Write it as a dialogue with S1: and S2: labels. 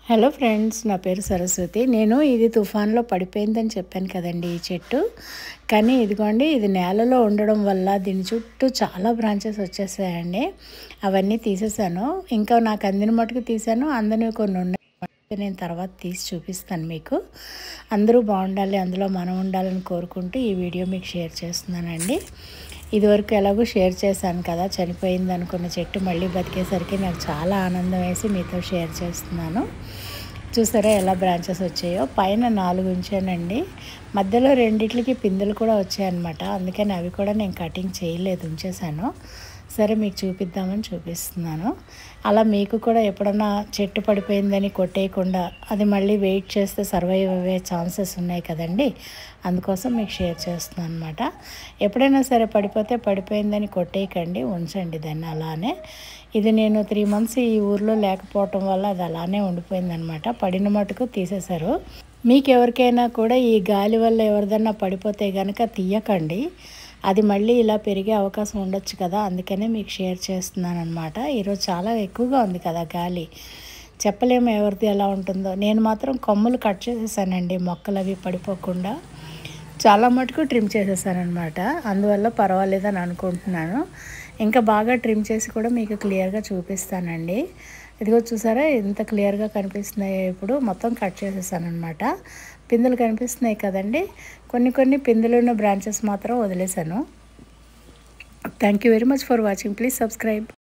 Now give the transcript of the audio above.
S1: hello friends నా పేరు సరస్వతి నేను ఇది తుఫాన్లో పడిపోయిందని చెప్పాను కదండి ఈ చెట్టు కానీ ఇదిగోండి ఇది నేలలో ఉండడం వల్ల దీని చుట్టూ చాలా బ్రాంచెస్ వచ్చేసాయండి అవన్నీ తీసేసాను ఇంకా నాకు అందిన మటుకు తీసాను అందని కొన్ని ఉన్నాయి నేను తర్వాత తీసి చూపిస్తాను మీకు అందరూ బాగుండాలి అందులో మనం ఉండాలని కోరుకుంటూ ఈ వీడియో మీకు షేర్ చేస్తున్నానండి ఇదివరకు ఎలాగో షేర్ చేశాను కదా చనిపోయింది అనుకున్న చెట్టు మళ్ళీ బతికేసరికి నాకు చాలా ఆనందం వేసి మీతో షేర్ చేస్తున్నాను చూసారా ఎలా బ్రాంచెస్ వచ్చాయో పైన నాలుగు ఉంచానండి మధ్యలో రెండిట్లకి పిందెలు కూడా వచ్చాయన్నమాట అందుకని అవి కూడా నేను కటింగ్ చేయలేదు ఉంచేసాను సరే మీకు చూపిద్దామని చూపిస్తున్నాను అలా మీకు కూడా ఎప్పుడన్నా చెట్టు పడిపోయిందని కొట్టేయకుండా అది మళ్ళీ వెయిట్ చేస్తే సర్వైవ్ అయ్యే ఛాన్సెస్ ఉన్నాయి కదండి అందుకోసం మీకు షేర్ చేస్తున్నాను అనమాట ఎప్పుడైనా సరే పడిపోతే పడిపోయిందని కొట్టేయకండి ఉంచండి దాన్ని అలానే ఇది నేను త్రీ మంత్స్ ఈ ఊర్లో లేకపోవటం వల్ల అది అలానే ఉండిపోయిందనమాట పడిన మటుకు తీసేశారు మీకు ఎవరికైనా కూడా ఈ గాలి వల్ల ఎవరిదన్నా పడిపోతే కనుక తీయకండి అది మళ్ళీ ఇలా పెరిగే అవకాశం ఉండొచ్చు కదా అందుకనే మీకు షేర్ చేస్తున్నాను అనమాట ఈరోజు చాలా ఎక్కువగా ఉంది కదా గాలి చెప్పలేము ఎవరిది ఎలా ఉంటుందో నేను మాత్రం కొమ్మలు కట్ చేసేసానండి మొక్కలు అవి పడిపోకుండా చాలా మటుకు ట్రిమ్ చేసేసానమాట అందువల్ల పర్వాలేదని అనుకుంటున్నాను ఇంకా బాగా ట్రిమ్ చేసి కూడా మీకు క్లియర్గా చూపిస్తానండి ఇదిగో చూసారా ఎంత క్లియర్గా కనిపిస్తున్నాయో ఇప్పుడు మొత్తం కట్ చేసేసాను అనమాట పిందులు కనిపిస్తున్నాయి కదండి కొన్ని కొన్ని పిందులు ఉన్న బ్రాంచెస్ మాత్రం వదిలేశాను thank you very much for watching please subscribe